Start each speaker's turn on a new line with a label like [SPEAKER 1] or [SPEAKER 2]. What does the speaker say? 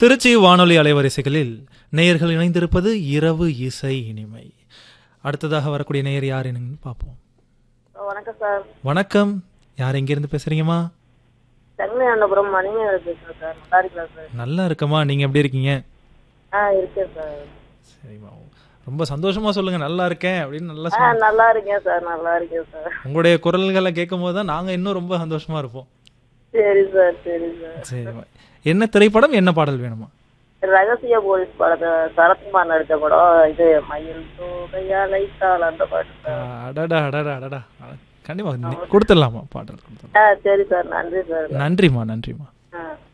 [SPEAKER 1] திருச்சி வானொலி அலைவரிசைகளில் நேயர்கள் இணைந்திருப்பது இரவு இசை இனிமை அடுத்ததாக வரக்கூடிய நேயர் யார் என்னன்னு பார்ப்போம்
[SPEAKER 2] வணக்கம் சார்
[SPEAKER 1] வணக்கம் யார் எங்கேருந்து பேசுறீங்கம்மா
[SPEAKER 2] சென்னை அண்ணபுரம் மணிமேகலை பேசுறேன் சார் நல்லா இருக்கலாம் சார்
[SPEAKER 1] நல்லா இருக்கம்மா நீங்க எப்படி இருக்கீங்க
[SPEAKER 2] ஆ இருக்கேன் சார்
[SPEAKER 1] சரிம்மா ரொம்ப சந்தோஷமா சொல்லுங்க நல்லா இருக்கேன் அப்படின்னு நல்லா
[SPEAKER 2] ஆ
[SPEAKER 1] சொல்லுங்க
[SPEAKER 2] நல்லா இருக்கேன் சார் நல்லா இருக்கேன் சார்
[SPEAKER 1] உங்களுடைய குரல்களை கேட்கும் போது தான் நாங்க இன்னும் ரொம்ப சந்தோஷமா இருப்போம்
[SPEAKER 2] சரி சார் சரி சார்
[SPEAKER 1] சரிம்மா என்ன திரைப்படம் என்ன பாடல் வேணுமா
[SPEAKER 2] ரகசிய போலீஸ் படத்தை சரத்குமார் நடித்த படம் இது மயில் தோகையா லைத்தால் அந்த பாட்டு
[SPEAKER 1] ஆ,
[SPEAKER 2] சார்
[SPEAKER 1] அடடா அடடா அடடா கண்டிப்பா நீ- கொடுத்துடலாமா பாடல் கொடுத்துடலாம்
[SPEAKER 2] ஆ சரி சார் நன்றி சார்
[SPEAKER 1] நன்றிம்மா நன்றிம்மா
[SPEAKER 2] ஆ